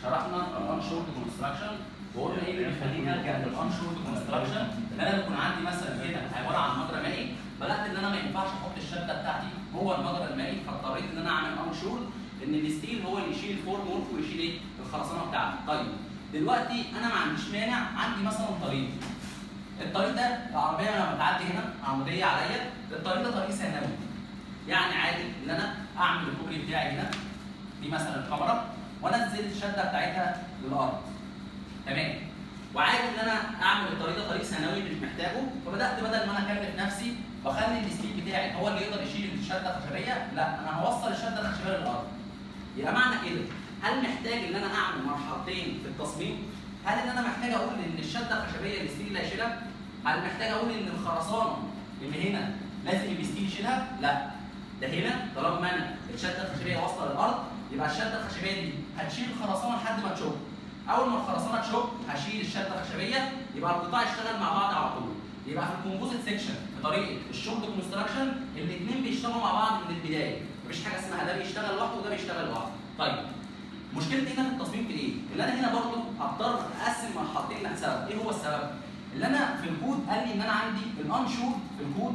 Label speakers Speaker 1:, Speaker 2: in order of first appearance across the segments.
Speaker 1: شرحنا الانشورد كونستراكشن وقلنا ايه اللي بيخليني الجا للانشورد كونستراكشن ان انا بيكون عندي مثلا كده عباره عن مجرى مائي بدات ان انا ما ينفعش احط الشده بتاعتي جوه المجرى المائي فاضطريت ان انا اعمل انشورد ان الستيل هو اللي يشيل الفورم وورك ويشيل ايه الخرسانه بتاعتي طيب دلوقتي انا ما عنديش مانع عندي مثلا طريق الطريق ده العربيه لما بتعدي هنا عموديه عليا الطريق ده طريق ثانوي يعني عادي ان انا اعمل الكوبري بتاعي هنا دي مثلا الكاميرا وانزل الشده بتاعتها للارض تمام وعادي ان انا اعمل الطريق ده طريق ثانوي مش محتاجه فبدات بدل ما انا اكلف نفسي واخلي الستيل بتاعي هو اللي يقدر يشيل الشده الخشبيه لا انا هوصل الشده الخشبيه للارض يبقى معنى كده هل محتاج ان انا اعمل مرحلتين في التصميم؟ هل ان انا محتاج اقول ان الشده الخشبيه الستيل اللي هيشيلها؟ هل محتاج اقول ان الخرسانه اللي هنا لازم الستيل يشيلها؟ لا ده هنا طالما انا الشده الخشبيه واصله للارض يبقى الشده الخشبيه دي هتشيل الخرسانه لحد ما تشق اول ما الخرسانه تشق هشيل الشده الخشبيه يبقى القطاع يشتغل مع بعض على طول يبقى في الكومبوزيت سيكشن في طريقه الشورت كونستراكشن الاثنين بيشتغلوا مع بعض من البدايه مفيش حاجه اسمها ده بيشتغل لوحده وده بيشتغل لوحده طيب مشكلتي هنا في التصميم في ايه؟ اللي انا هنا برضه هضطر اقسم مرحلتين لسبب، ايه هو السبب؟ اللي انا في الكود قال لي ان انا عندي الانشور في الكود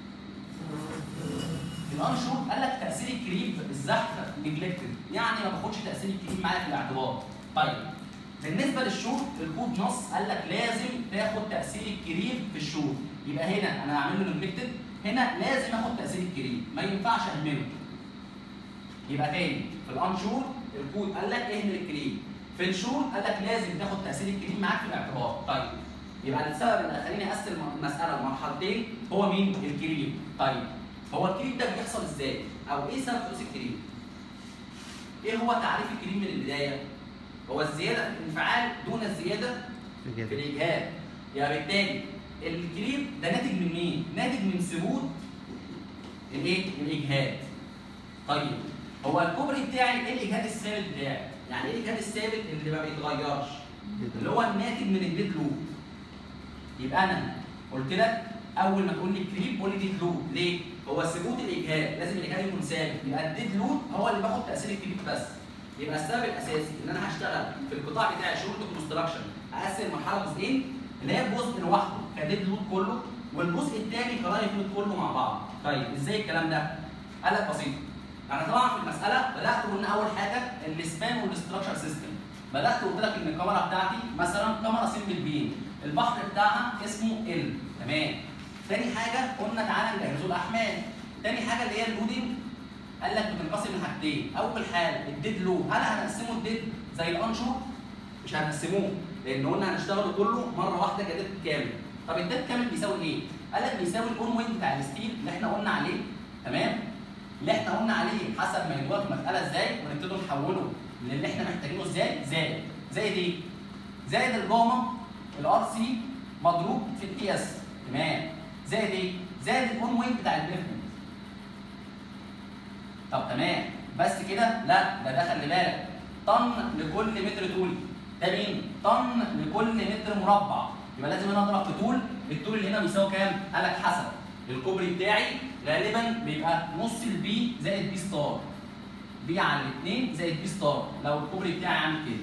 Speaker 1: الانشور قال لك تاثير الكريم الزحف نجلكتد يعني ما باخدش تاثير الكريم معايا في الاعتبار. طيب بالنسبه للشور الكود نص قال لك لازم تاخد تاثير الكريم في الشور يبقى هنا انا هعمل له نجلكتد هنا لازم اخد تاثير الكريم ما ينفعش اهمله. يبقى تاني في الانشور الكود قال لك اهمل الكريم في الشور قال لك لازم تاخد تاثير الكريم معاك في الاعتبار طيب يبقى السبب اللي خليني اقسم المساله لمرحلتين هو مين الكريم طيب هو الكريم ده بيحصل ازاي او ايه سبب حدوث الكريم ايه هو تعريف الكريم من البدايه هو الزياده في الانفعال دون الزياده في الاجهاد يبقى بالتالي الكريم ده ناتج من مين ناتج من ثبوت الايه الاجهاد طيب هو الكوبري بتاعي ايه الاجهاد الثابت بتاعي؟ يعني ايه الاجهاد الثابت اللي ما بيتغيرش؟ اللي هو الناتج من الديد لوب. يبقى انا قلت لك اول ما تقول لي كريب قول لي ديد لوب، ليه؟ هو ثبوت الاجهاد لازم الاجهاد يكون ثابت، يبقى الديد لوب هو اللي باخد تاثير الكريب بس. يبقى السبب الاساسي ان انا هشتغل في القطاع بتاعي شغل كونستراكشن اقسم المرحله جزئين اللي هي جزء لوحده كديد لود كله والجزء الثاني كرايف لود كله مع بعض. طيب ازاي الكلام ده؟ قال لك بسيط. انا طبعا في المساله بدات قلنا اول حاجه السبان والاستراكشر سيستم بدات قلت لك ان الكاميرا بتاعتي مثلا كاميرا سيمبل بين البحر بتاعها اسمه ال تمام تاني حاجه قلنا تعالى نجهزه الاحمال تاني حاجه اللي هي اللودنج قال لك بتنقسم لحاجتين اول حاجه الديد لو هل هنقسمه الديد زي الانشور مش هنقسموه لان قلنا هنشتغله كله مره واحده كديد كامل طب الديد كامل بيساوي ايه قال لك بيساوي الاون ويت بتاع الستيل اللي احنا قلنا عليه تمام اللي احنا قلنا عليه حسب ما يدوك المساله ازاي ونبتدي نحوله للي احنا محتاجينه ازاي زائد زائد ايه؟ زائد الجاما الار سي مضروب في التي اس تمام زائد ايه؟ زائد الاون ويت بتاع البيفمنت طب تمام بس كده لا ده ده خلي بالك طن لكل متر طولي ده مين؟ طن لكل متر مربع يبقى لازم انا اضرب في طول الطول اللي هنا بيساوي كام؟ قال لك حسب الكوبري بتاعي غالبا بيبقى نص البي زائد بي ستار بي على الاثنين زائد بي ستار لو الكوبري بتاعي عامل كده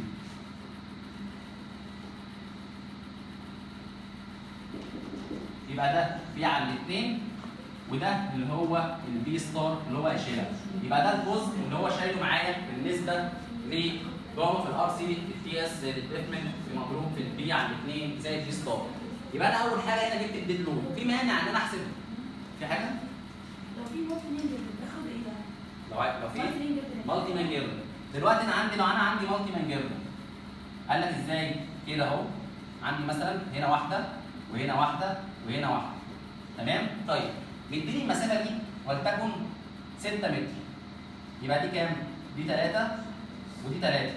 Speaker 1: يبقى ده بي على الاثنين وده اللي هو البي ستار اللي هو هيشيلها يبقى ده الجزء اللي هو شايله معايا بالنسبه لجوه في الار سي التي اس زائد الديفمنت مضروب في البي على الاثنين زائد بي ستار يبقى انا اول حاجه هنا جبت الديد لود في مانع ان انا احسب في حاجه؟
Speaker 2: لو في مالتي نينجر بتاخد ايه ده؟
Speaker 1: لو عايز- لو في
Speaker 2: مالتي نينجر بتاخد
Speaker 1: مالتي مان جيردر دلوقتي انا عندي لو انا عندي مالتي مان جيردر قال لك ازاي كده اهو عندي مثلا هنا واحده وهنا واحده وهنا واحده تمام طيب مديني المسافه دي ولتكن 6 متر يبقى دي كام دي 3 ودي 3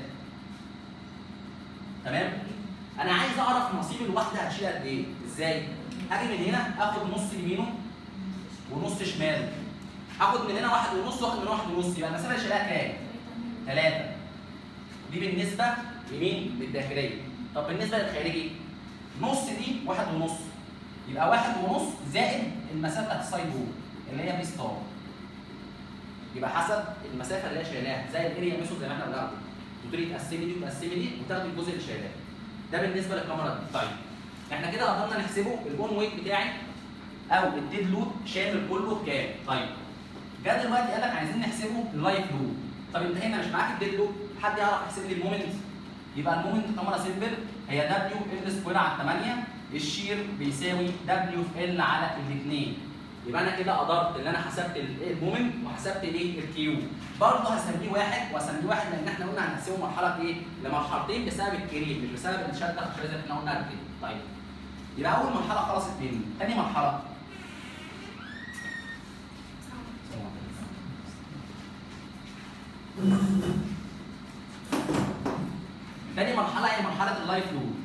Speaker 1: تمام انا عايز اعرف نصيب الواحده هتشيل قد ايه ازاي هاجي من هنا اخد نص يمينه ونص شماله هاخد من هنا واحد ونص واخد من هنا واحد ونص يبقى المسافه اللي شايلها كام ثلاثة دي بالنسبة لمين؟ للداخلية طب بالنسبة للخارجي نص دي واحد ونص يبقى واحد ونص زائد المسافة بتاعت السايد وول اللي هي بي ستار يبقى حسب المسافة اللي هي شايلاها زي الاريا ميثود زي ما احنا قلنا وتقولي تقسمي دي وتقسمي دي وتاخدي الجزء اللي شايلاه ده بالنسبه للكاميرا دي طيب احنا كده قدرنا نحسبه الاون ويت بتاعي او الديد لود شامل كله بكام طيب جه دلوقتي قال لك عايزين نحسبه اللايف لود طب انت هنا مش معاك الديد لود حد يعرف يحسب لي المومنت يبقى المومنت كاميرا سيمبل هي دبليو ال سكوير على 8 الشير بيساوي دبليو في ال على الاثنين يبقى انا كده قدرت ان انا حسبت ال- المومنت وحسبت الايه الكيو برضه هسميه واحد وهسميه واحد لان احنا قلنا هنقسمه مرحله ايه لمرحلتين بسبب الكريم مش بسبب الشده الخشبيه زي ما احنا قلنا قبل كده طيب يبقى اول مرحله خلصت مني ثاني مرحله تاني مرحلة هي مرحلة اللايف لود.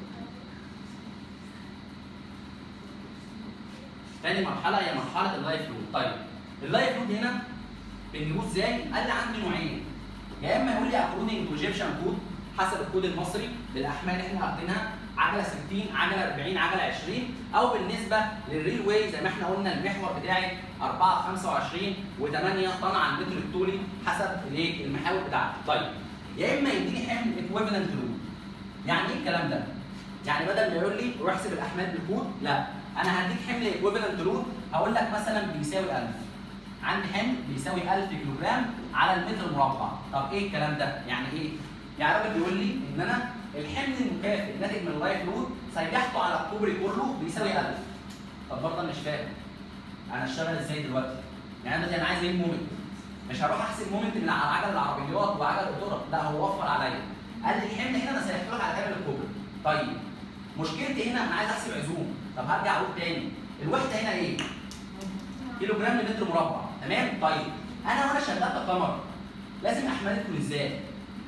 Speaker 1: تاني مرحلة هي مرحلة اللايف لود، طيب اللايف لود هنا بنجيبوه ازاي؟ قال لي عندي نوعين يا اما يقول لي اكوردنج تو ايجيبشن كود حسب الكود المصري للاحمال اللي احنا حاطينها عجله 60 عجله 40 عجله 20 او بالنسبه للريل واي زي ما احنا قلنا المحور بتاعي 4 25 و8 طن على المتر الطولي حسب الايه المحاور بتاعتي طيب يا اما يديني حمل ايكويفالنت لود يعني ايه الكلام ده؟ يعني بدل ما يقول لي روح احسب الاحمال بالكود لا انا هديك حمل ايكويفالنت لود هقول لك مثلا بيساوي 1000 عندي حمل بيساوي 1000 كيلو جرام على المتر المربع طب ايه الكلام ده؟ يعني ايه؟ يعني الراجل بيقول لي ان انا الحمل المكافئ الناتج من اللايف لود سيحته على الكوبري كله بيساوي 1000 طب برضه أنا مش فاهم انا اشتغل ازاي دلوقتي؟ يعني أنا دلوقتي انا عايز اجيب مومنت مش هروح احسب مومنت من على عجل العربيات وعجل القطر لا هو وفر عليا قال لي الحمل هنا انا سيحته لك على كامل الكوبري طيب مشكلتي هنا انا عايز احسب عزوم طب هرجع اقول تاني الوحده هنا ايه؟ كيلو جرام لمتر مربع تمام طيب انا وانا شغال كقمر لازم احمالي تكون ازاي؟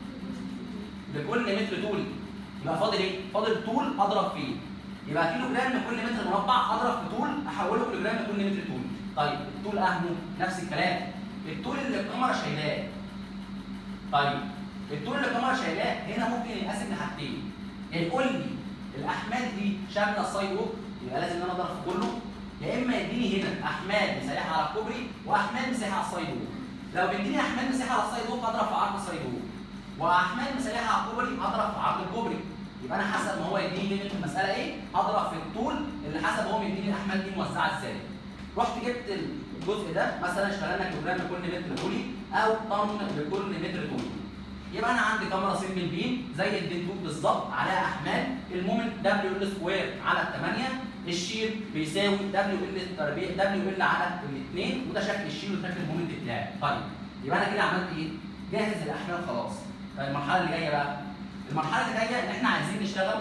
Speaker 1: بكل متر طولي يبقى فاضل ايه؟ فاضل طول اضرب فيه يبقى كيلو جرام لكل متر مربع اضرب في طول احوله كيلو جرام لكل متر طولي طيب الطول اهمه نفس الكلام الطول اللي الكاميرا شايلاه طيب الطول اللي الكاميرا شايلاه هنا ممكن ينقسم لحاجتين يا يقول لي الاحمال دي شامله السايد ووك يبقى لازم ان انا اضرب في كله يا اما يديني هنا احمال مساحه على الكوبري واحمال مساحه على السايد ووك لو بيديني احمال مساحه على السايد ووك اضرب في عرض السايد ووك واحمال مساحه على الكوبري اضرب في عرض الكوبري يبقى انا حسب ما هو يديني ليميت في المساله ايه اضرب في الطول اللي حسب هو مديني الاحمال دي موزعه ازاي رحت جبت الجزء ده مثلا اشتغلنا كيلوجرام لكل متر طولي او طن لكل متر طولي يبقى انا عندي كاميرا سنجل بيم زي الدينتوب بالظبط عليها احمال المومنت دبليو ال سكوير على 8 الشير بيساوي دبليو ال تربيع دبليو ال على الاثنين وده شكل الشير وشكل المومنت بتاعي طيب يبقى انا كده عملت ايه؟ جاهز الاحمال خلاص طيب المرحله اللي جايه بقى المرحله اللي جايه ان احنا عايزين نشتغل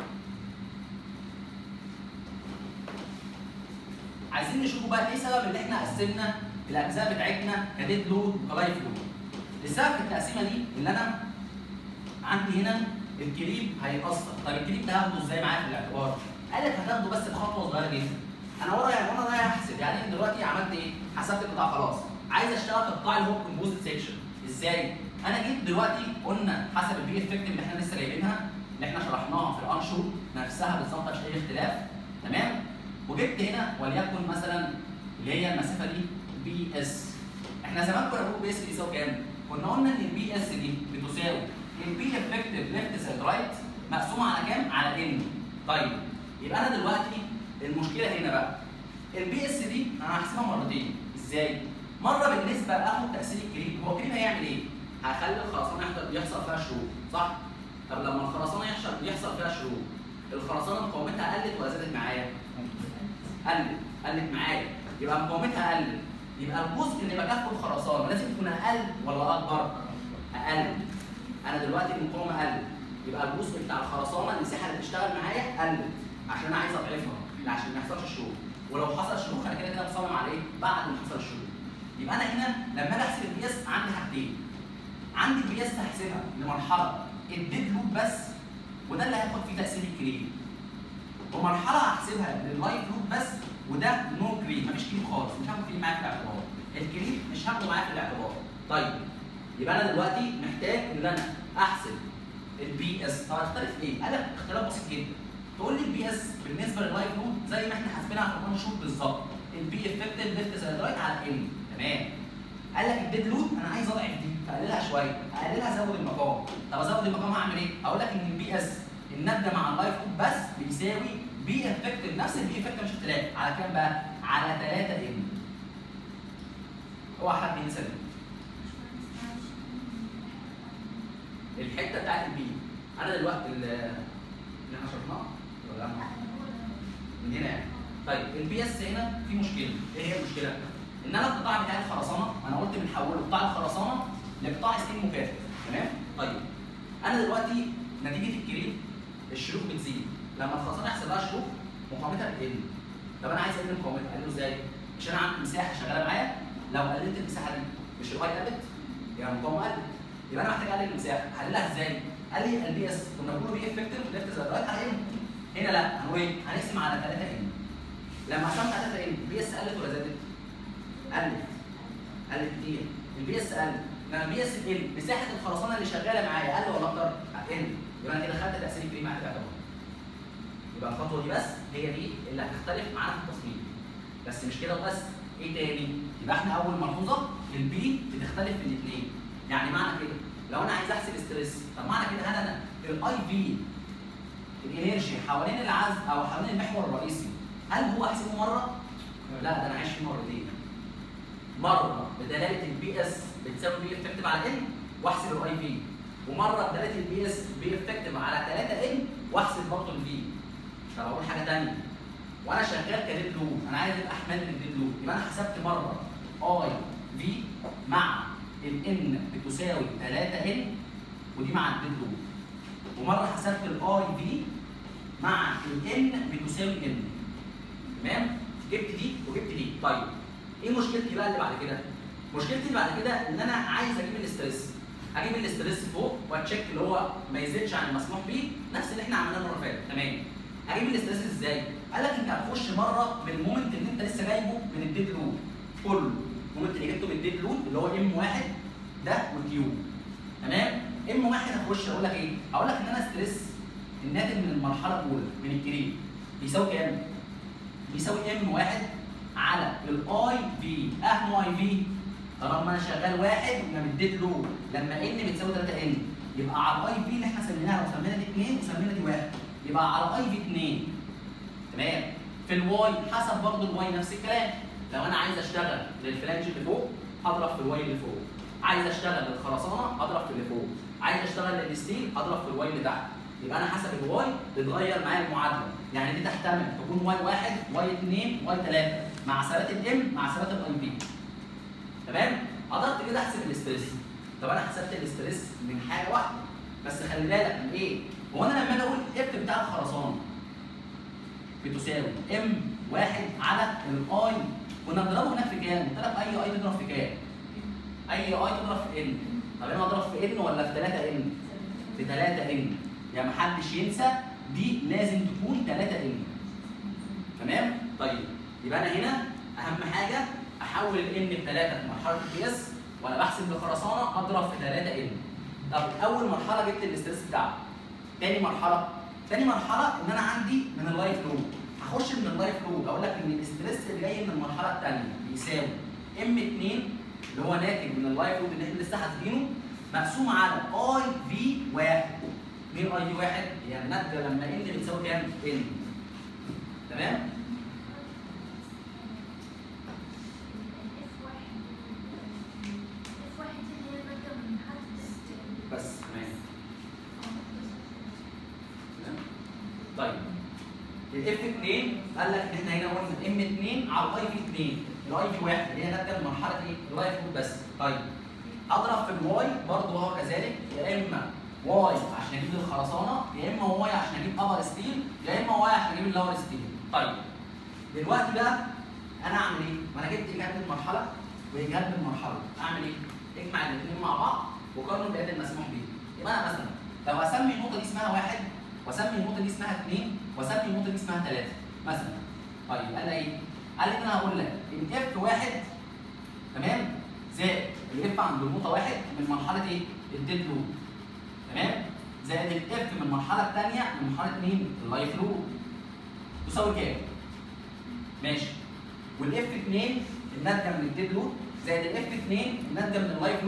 Speaker 1: عايزين نشوف بقى ايه سبب ان احنا قسمنا الاجزاء بتاعتنا كديد لود وكلايف لود السبب في التقسيمه دي ان انا عندي هنا الكليب هيتاثر طب الكليب ده هاخده ازاي معايا في الاعتبار قال لك هتاخده بس بخطوه صغيره جدا انا ورايا وانا رايح احسب يعني أنا دلوقتي عملت ايه حسبت القطاع خلاص عايز اشتغل في القطاع اللي هو كومبوزيت سيكشن ازاي انا جيت دلوقتي قلنا حسب البي افكت اللي احنا لسه جايبينها اللي احنا شرحناها في الانشور نفسها بالظبط مفيش اي اختلاف تمام وجبت هنا وليكن مثلا اللي هي المسافه دي بي اس احنا زمان كنا بنقول بي اس بيساوي كام؟ كنا قلنا ان البي اس دي بتساوي البي افكتيف ليفت سايد رايت مقسومه على كام؟ على ان طيب يبقى انا دلوقتي المشكله هنا بقى البي اس دي انا هحسبها مرتين ازاي؟ مره بالنسبه اخد تاثير الكريم هو الكريم هيعمل ايه؟ هيخلي الخرسانه يحصل يحصل فيها شروط صح؟ طب لما الخرسانه يحصل يحصل فيها شروط الخرسانه مقاومتها قلت ولا زادت معايا؟ قلت قلت معايا يبقى مقاومتها قلت يبقى الجزء اللي بكفه الخرسانه لازم يكون اقل ولا اكبر؟ اقل انا دلوقتي المقاومه قلت يبقى الجزء بتاع الخرسانه المساحه اللي بتشتغل معايا قلت عشان انا عايز اضعفها لا عشان ما يحصلش شروط ولو حصل شروط انا كده كده مصمم على ايه؟ بعد ما حصل الشروط يبقى انا هنا لما اجي احسب البي اس عندي حاجتين عندي البي اس هحسبها لمرحله الديد لوب بس وده اللي هياخد فيه تاثير الكريم ومرحله هحسبها لللايف لوب بس وده نو كريم مفيش كريم خالص مش هاخد كريم معايا في الاعتبار الكريم مش هاخده معايا في الاعتبار طيب يبقى انا دلوقتي محتاج ان انا احسب البي اس طب هتختلف ايه؟ قال لك اختلاف بسيط جدا تقول لي البي اس بالنسبه لللايف لود زي ما احنا حاسبينها في الوان شوت بالظبط البي افكتيف ليفت سايد رايت على ان تمام قال لك الديد لود انا عايز اضعف دي فقللها شويه اقللها ازود المقام طب ازود المقام هعمل ايه؟ هقول لك ان البي اس الناتجه مع اللايف لوب بس بيساوي بي افكتيف نفس البي افكتيف مش اختلاف على كام بقى؟ على 3 ان اوعى حد ينسى دي. الحته بتاعت البي انا دلوقتي ال- اللي احنا شرحناها ولا لا؟ من هنا يعني طيب البي اس هنا في مشكله ايه هي المشكله؟ ان انا القطاع بتاع الخرسانه انا قلت بنحوله قطاع الخرسانه لقطاع ستيل مكافئ تمام؟ طيب انا دلوقتي نتيجه الكريم الشروخ بتزيد لما الخرسانه يحصل لها شروخ مقاومتها بتقل طب انا عايز اقلل مقاومتها اقلله ازاي؟ مش انا عندي مساحه شغاله معايا لو قللت المساحه دي مش الاي قلت يبقى المقاومه قلت يبقى انا محتاج اقلل المساحه هقللها ازاي؟ قال لي البي اس كنا بنقول بي افكتيف ليفت زي رايت على ان هنا لا هنقول ايه؟ هنقسم على 3 ان لما قسمت على 3 ان البي اس قلت ولا زادت؟ قلت قلت كتير البي اس قل لما البي اس قل مساحه الخرسانه اللي شغاله معايا قل ولا اكتر؟ قل يبقى انا كده خدت تاثير الكريم على كده يبقى الخطوه دي بس هي دي اللي هتختلف معانا في التصميم بس مش كده وبس ايه تاني؟ يبقى احنا اول ملحوظه البي بتختلف في الاثنين يعني معنى كده لو انا عايز احسب ستريس طب معنى كده هل انا الاي في الانرجي حوالين العزل او حوالين المحور الرئيسي هل هو احسبه مره؟ لا ده انا عايش فيه مرتين مره بدلاله البي اس بتساوي بي افكتيف على ان واحسب الاي في ومره بدلاله البي اس بي افكتيف على 3 ان واحسب برضه الفي طب اقول حاجه ثانيه وانا شغال كديد لوب انا عايز اجيب احمال من الديد لوب يبقى انا حسبت مره اي في مع الان بتساوي 3 ان ودي مع الديد لوب ومره حسبت الاي في مع الان بتساوي ان تمام جبت دي وجبت دي طيب ايه مشكلتي بقى اللي بعد كده مشكلتي اللي بعد كده ان انا عايز اجيب الاستريس اجيب الاستريس فوق واتشيك اللي هو ما يزيدش عن المسموح به نفس اللي احنا عملناه المره اللي فاتت تمام اجيب الاستريس ازاي قال لك انت هتخش مره من المومنت اللي انت لسه جايبه من الديد لود كله المومنت اللي جبته من الديد لود اللي هو ام واحد ده والكيو تمام ام واحد هخش اقول لك ايه هقول لك ان انا ستريس الناتج من المرحله الاولى من الكريم بيساوي كام بيساوي ام واحد على الاي في اهم اي في طالما انا شغال واحد يبقى مديت له لما ان بتساوي 3 ان يبقى على الاي في اللي احنا سميناها لو سمينا دي 2 وسمينا دي 1 يبقى على الاي في 2 تمام في الواي حسب برضه الواي نفس الكلام لو انا عايز اشتغل للفلانج اللي فوق هضرب في الواي اللي فوق عايز اشتغل للخرسانه هضرب في اللي فوق عايز اشتغل للستيل هضرب في الواي اللي تحت يبقى انا حسب الواي بتغير معايا المعادله يعني دي تحتمل تكون واي واحد واي اثنين واي ثلاثه مع ثبات الام مع ثبات الاي بي تمام قدرت كده احسب الاستريس طب انا حسبت الاستريس من حاجه واحده بس خلي بالك من ايه هو انا لما اجي اقول اف بتاع الخرسانه بتساوي ام واحد على الاي كنا بنضربه هناك في كام؟ قلت لك اي اي تضرب في كام؟ اي اي تضرب في ان طب انا اضرب في ان ولا في 3 ان؟ في 3 ان يعني محدش ينسى دي لازم تكون 3 ان تمام؟ طيب يبقى انا هنا اهم حاجه احول الان بثلاثه في مرحله القياس وانا بحسب الخرسانه اضرب في 3 ان طب اول مرحله جبت الاستريس بتاعه تاني مرحله تاني مرحله ان انا عندي من اللايف لود هخش من اللايف لود اقول لك ان الاستريس اللي جاي من المرحله الثانيه بيساوي ام 2 اللي هو ناتج من اللايف لود اللي احنا لسه حاسبينه مقسوم على اي في 1 مين اي في 1 يعني ناتجه لما ان بتساوي كام؟ ان تمام؟ بس تمام تمام؟ طيب الاف 2 قال لك ان احنا هنا قلنا ام 2 على الاي في 2 الاي في 1 اللي هي ناتجه من مرحله ايه؟ اللايف لود بس طيب اضرب في الواي برضه هو كذلك يا اما واي عشان اجيب الخرسانه يا اما واي عشان اجيب ابر ستيل يا اما واي عشان اجيب اللور ستيل طيب دلوقتي بقى انا اعمل ايه؟ ما انا جبت اجهاد المرحله واجهاد المرحله اعمل ايه؟ اجمع الاثنين مع بعض وقارنه بقية المسموح به يبقى انا مثلا لو اسمي النقطه دي اسمها واحد واسمي النقطه دي اسمها اثنين واسمي النقطه دي اسمها ثلاثه مثلا طيب قال لي ايه؟ قال لي ان انا هقول لك ان اف واحد تمام زائد الاف عند النقطه واحد من مرحله ايه؟ الديد لود تمام زائد الاف من المرحله الثانيه من مرحله مين؟ اللايف لود تساوي كام؟ ماشي والاف 2 الناتجه من الديد لود زائد الاف 2 الناتجه من اللايف لود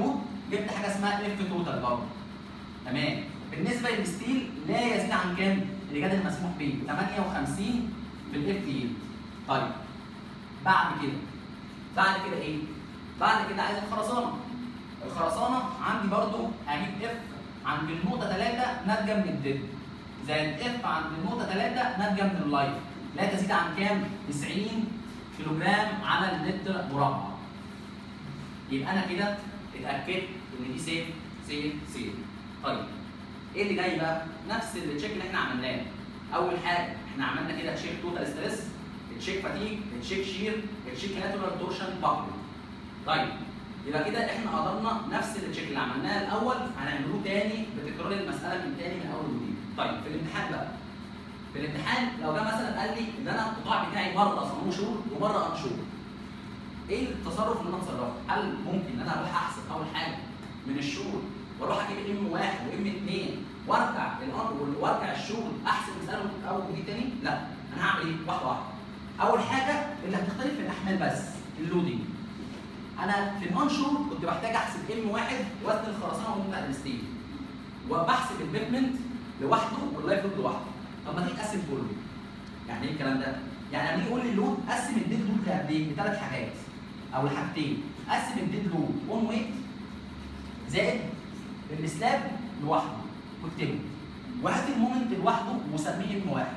Speaker 1: جبت حاجه اسمها اف توتال برضه تمام بالنسبه للستيل لا يزيد عن كام؟ الايجاد المسموح به 58 في الاف اي طيب بعد كده بعد كده ايه؟ بعد كده عايز الخرسانه الخرسانه عندي برضو هجيب اف عند النقطه 3 ناتجه من الديد زائد اف عند النقطه 3 ناتجه من اللايف لا تزيد عن كام؟ 90 كيلو جرام على اللتر مربع يبقى انا كده اتاكدت ان دي سيف سيف سيف طيب ايه اللي جاي بقى؟ نفس التشيك اللي احنا عملناه اول حاجه احنا عملنا كده تشيك توتال ستريس تشيك فاتيج تشيك شير تشيك لاترال تورشن باكل طيب يبقى كده احنا قدرنا نفس التشيك اللي عملناه الاول هنعمله تاني بتكرار المساله من تاني من اول وجديد طيب في الامتحان بقى في الامتحان لو جه مثلا قال لي ان انا القطاع بتاعي مره صمام شهور ومره انشور ايه التصرف اللي انا اتصرفه؟ هل ممكن ان انا اروح احسب اول حاجه من الشهور واروح اجيب ام واحد وام اثنين وارجع الامر وارجع الشغل احسب مساله من اول وجديد تاني؟ لا انا هعمل ايه؟ واحده واحده. اول حاجه اللي هتختلف في الاحمال بس اللودنج. انا في الانشور كنت بحتاج احسب ام واحد وزن الخرسانه وزن بتاع الستيل. وبحسب البيفمنت لوحده واللايف لود لوحده. طب ما تيجي تقسم كله. يعني ايه الكلام ده؟ يعني لما يجي يقول لي اللود قسم الديد لود لقد ايه؟ لثلاث حاجات او لحاجتين. قسم الديد لود اون ويت زائد السلاب لوحده واكتبه. وهات المومنت لوحده وسميه ام واحد.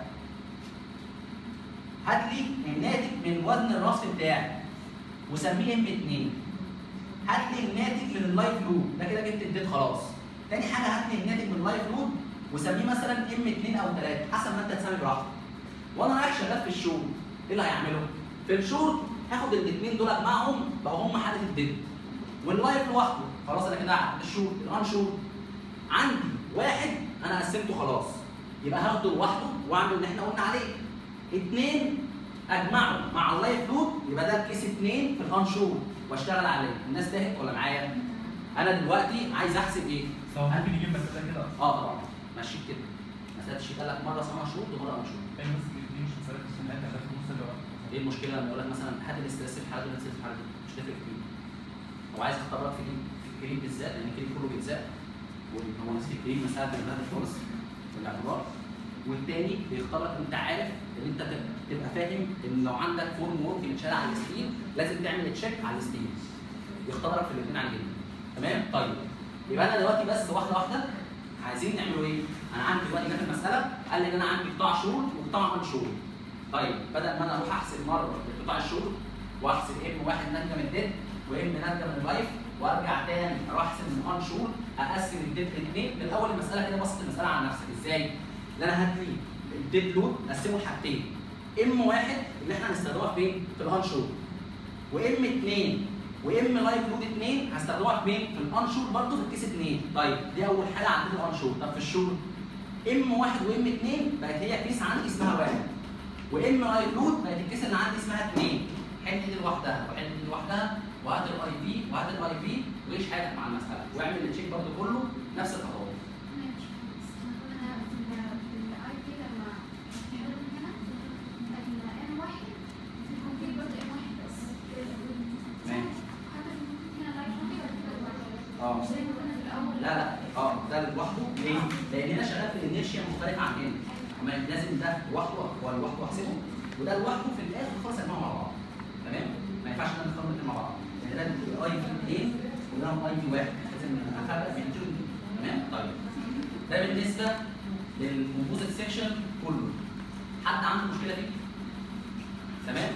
Speaker 1: هات لي الناتج من وزن الراس بتاعي وسميه ام 2 هات لي الناتج من اللايف لود ده كده جبت الديت خلاص تاني حاجه هات لي الناتج من اللايف لود وسميه مثلا ام 2 او 3 حسب ما انت تسمي براحتك وانا رايح شغال في الشغل ايه اللي هيعمله؟ في الشغل هاخد الاثنين دول اجمعهم بقوا هم حاله الديت واللايف لوحده خلاص انا كده عند الشغل الانشور عندي واحد انا قسمته خلاص يبقى هاخده لوحده واعمل اللي احنا قلنا عليه اثنين اجمعه مع اللايف لود يبقى ده كيس اثنين في الانشور واشتغل عليه الناس تاهت ولا معايا انا دلوقتي عايز احسب ايه
Speaker 3: بس هو ممكن يجيب مسألة كده أصلا
Speaker 1: اه طبعا ماشي كده مسألة الشيء قال لك مره سنه شهور ومره انشور
Speaker 3: فاهم بس دي مش مسألة السنات عشان في نص الوقت
Speaker 1: ايه المشكله لما يقول لك مثلا هات الاسترس في حاله والاسترس في حاله مش تفرق فيه هو عايز يختبرك في دي في الكريم بالذات لان الكريم كله بيتزاق وهو نفس الكريم مساله البلد خالص في الاعتبار والتاني بيختبرك ان انت عارف ان انت تبقى- تبقى فاهم ان لو عندك فورم وورك متشال على الستيل لازم تعمل تشيك على الستيل يختبرك في الاثنين على جدا تمام طيب يبقى انا دلوقتي بس واحده واحده عايزين نعملوا ايه؟ انا عندي دلوقتي جت المساله قال لي ان انا عندي قطاع شهور وقطاع من شهور طيب بدل ما انا اروح احسب مره قطاع الشهور واحسب ام واحد ناتجه من الديد وام ناتجه من اللايف وارجع تاني اروح احسب من ان شهور اقسم الديد لاثنين من الاول المساله كده بسط المساله على نفسك ازاي؟ ان انا هات لي الديد لود اقسمه لحاجتين ام واحد اللي احنا هنستخدمها فين؟ في الان شهور وام اثنين وام لايف لود اثنين هستخدمها فين؟ في الانشور برضه في الكيس اثنين طيب دي اول حاجه عندنا الانشور طب في الشور ام واحد وام اثنين بقت هي كيس عندي اسمها واحد وام لايف لود بقت الكيس اللي عندي اسمها اثنين حل دي لوحدها وحل دي لوحدها وهات الاي في وهات الاي في وعيش حياتك مع المساله واعمل التشيك برضه كله نفس الخطوات اه لا لا اه ده لوحده ليه؟ لان هنا شغال في الانيرشيا مختلف عن هنا اما لازم ده لوحده هو لوحده احسبه وده لوحده في الاخر خالص اجمعهم مع بعض تمام؟ ما ينفعش ان انا اختار الاثنين مع بعض لان ده اي في اثنين وده اي في واحد لازم افرق بين دول تمام؟ طيب ده بالنسبه للكومبوزيت سيكشن كله حد عنده مشكله فيه؟ تمام؟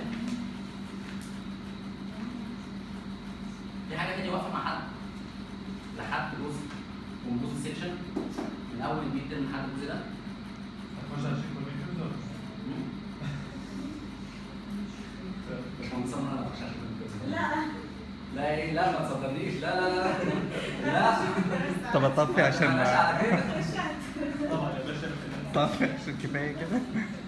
Speaker 1: في حاجه تانية واقفه مع حد؟ لحد جزء كومبوزيت سيكشن من اول الميد ترم لحد الجزء ده
Speaker 3: هتخش على شيك كمبيوترز ولا
Speaker 1: مش هنصمم انا عشان
Speaker 2: لا
Speaker 1: لا ايه لا ما تصدقنيش لا لا لا لا لا
Speaker 4: طب اطفي عشان
Speaker 1: مش على كده
Speaker 3: طبعا يا باشا
Speaker 4: طفي عشان كفايه كده